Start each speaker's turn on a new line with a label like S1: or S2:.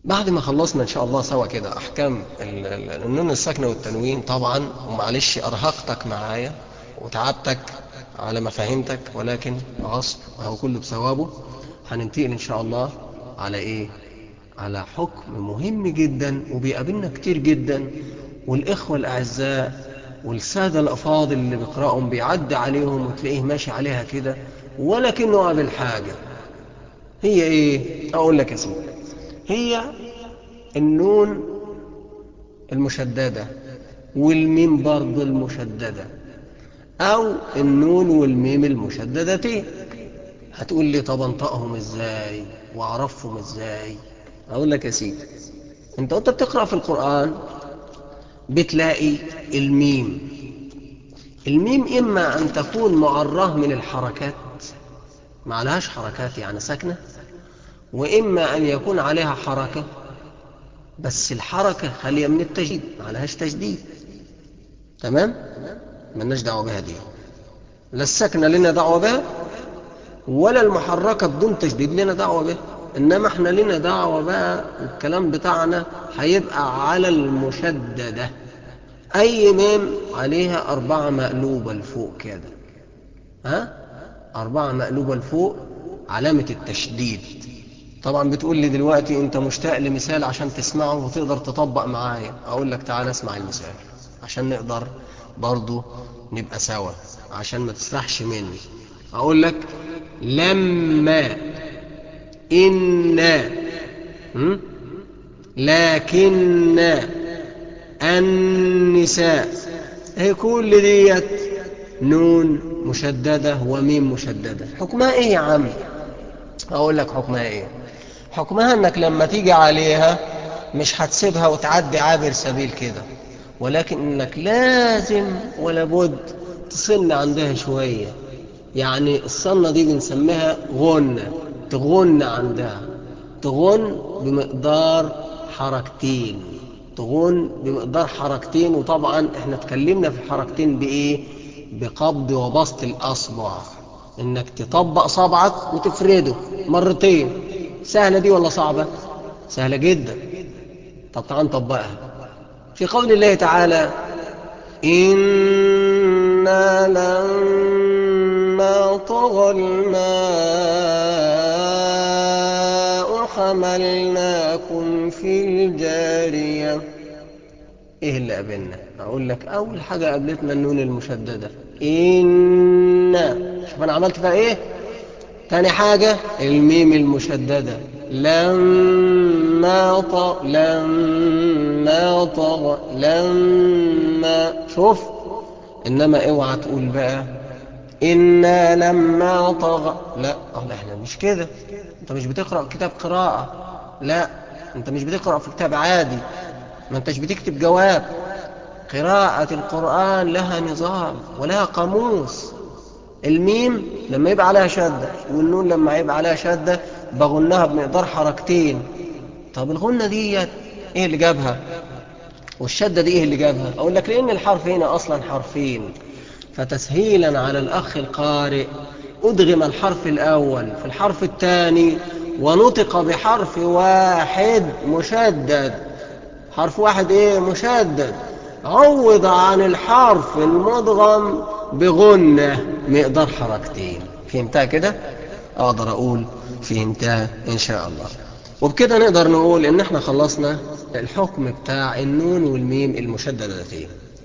S1: بعد ما خلصنا ان شاء الله سوا كده احكام ال- ال- النون الساكنه والتنوين طبعا ومعلش ارهقتك معايا وتعبتك على ما فهمتك ولكن غصب وهو كله بثوابه هننتقل ان شاء الله على ايه على حكم مهم جدا وبيقابلنا كتير جدا والاخوه الاعزاء والساده الافاضل اللي بيقراهم بيعدي عليهم وتلاقيه ماشي عليها كده ولكنه قابل حاجه هي ايه اقول لك يا سيدي هي النون المشددة والميم برضو المشددة أو النون والميم المشددتين هتقول لي طب انطقهم ازاي واعرفهم ازاي اقول لك يا سيدي انت وانت بتقرأ في القرآن بتلاقي الميم الميم إما أن تكون معراه من الحركات ما عليهاش حركات يعني ساكنة وإما أن يكون عليها حركة بس الحركة خالية من التجديد ما عليهاش تجديد تمام ملناش دعوة بها دي لا الساكنة لنا دعوة بها ولا المحركة بدون تجديد لنا دعوة بها إنما احنا لنا دعوة بقى الكلام بتاعنا هيبقى على المشددة أي ميم عليها أربعة مقلوبة لفوق كده ها أربعة مقلوبة لفوق علامة التشديد طبعا بتقول لي دلوقتي انت مشتاق لمثال عشان تسمعه وتقدر تطبق معايا اقول لك تعال اسمع المثال عشان نقدر برضو نبقى سوا عشان ما تسرحش مني اقول لك لما إنا م? لكن النساء هي كل ديت نون مشددة وميم مشددة حكمها ايه يا عم اقول لك حكمها ايه حكمها انك لما تيجي عليها مش هتسيبها وتعدي عابر سبيل كده ولكن انك لازم ولا بد تصن عندها شوية يعني الصنة دي بنسميها غنة تغن عندها تغن بمقدار حركتين تغن بمقدار حركتين وطبعا احنا اتكلمنا في الحركتين بايه بقبض وبسط الاصبع انك تطبق صبعك وتفرده مرتين سهلة دي ولا صعبة سهلة جدا طب تعال نطبقها في قول الله تعالى إنا لما طغى الماء حملناكم في الجارية ايه اللي قابلنا اقول لك اول حاجة قابلتنا النون المشددة إنا شوف انا عملت فيها ايه تاني حاجة الميم المشددة لما ط لما طغى لما شوف انما اوعى تقول بقى إنا لما طغى لا الله احنا مش كده انت مش بتقرأ كتاب قراءة لا انت مش بتقرأ في كتاب عادي ما انتش بتكتب جواب قراءة القرآن لها نظام ولها قاموس الميم لما يبقى عليها شدة والنون لما يبقى عليها شدة بغنها بمقدار حركتين طب الغنة ديت ايه اللي جابها والشدة دي ايه اللي جابها اقول لك لان الحرف هنا اصلا حرفين فتسهيلا على الاخ القارئ ادغم الحرف الاول في الحرف الثاني ونطق بحرف واحد مشدد حرف واحد ايه مشدد عوض عن الحرف المدغم بغنة مقدار حركتين فهمتها كده اقدر اقول فهمتها ان شاء الله وبكده نقدر نقول ان احنا خلصنا الحكم بتاع النون والميم المشددتين